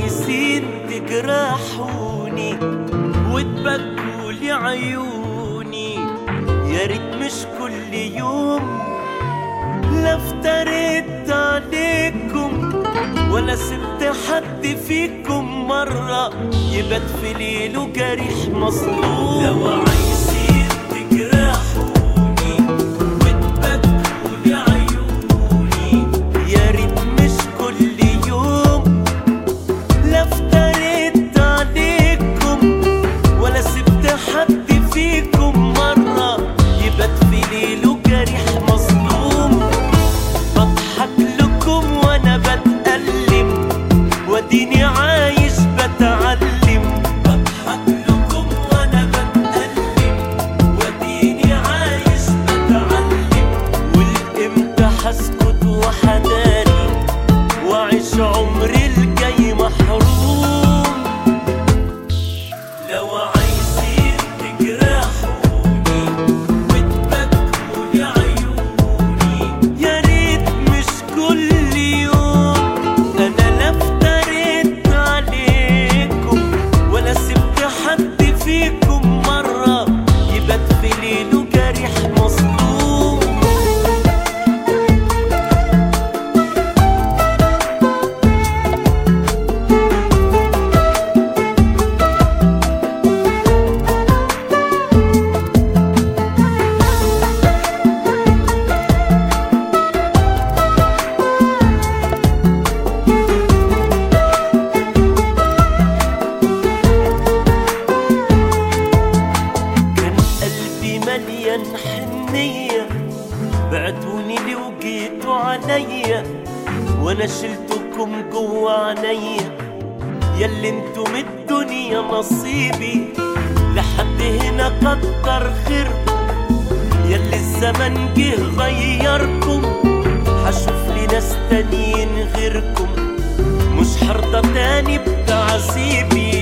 عايزين تجرحوني وتبكوا لي عيوني يا ريت مش كل يوم لا افتريت عليكم ولا سبت حد فيكم مرة يبات في ليله جريح مظلوم لو عايزين تجرحوني وتبكوا لي عيوني يا ريت مش كل يوم لا افتريت عليكم ولا سبت حد فيكم مرة يبات في ليله جريح مظلوم بضحك لكم وانا بتألم واديني عايش بتعلم بضحك لكم وانا بتألم واديني عايش بتعلم والامتى هسكت وحداني واعيش عمري الجاي محروم لو عايزين تجرحوني وتبكوا لي عيوني يا ريت مش كل يوم انا لا افتريت عليكم ولا سبت حد فيكم مرة يبات في ليله جريح مظلوم كان قلبي مليان حنية بعتوني لي وجيتوا عليا وانا شلتكم جوا عينيا ياللي انتم الدنيا نصيبي لحد هنا كتر خيركم ياللي الزمن جه غيركم هشوف لي ناس تانيين غيركم مش هرضى تاني بتعذيبي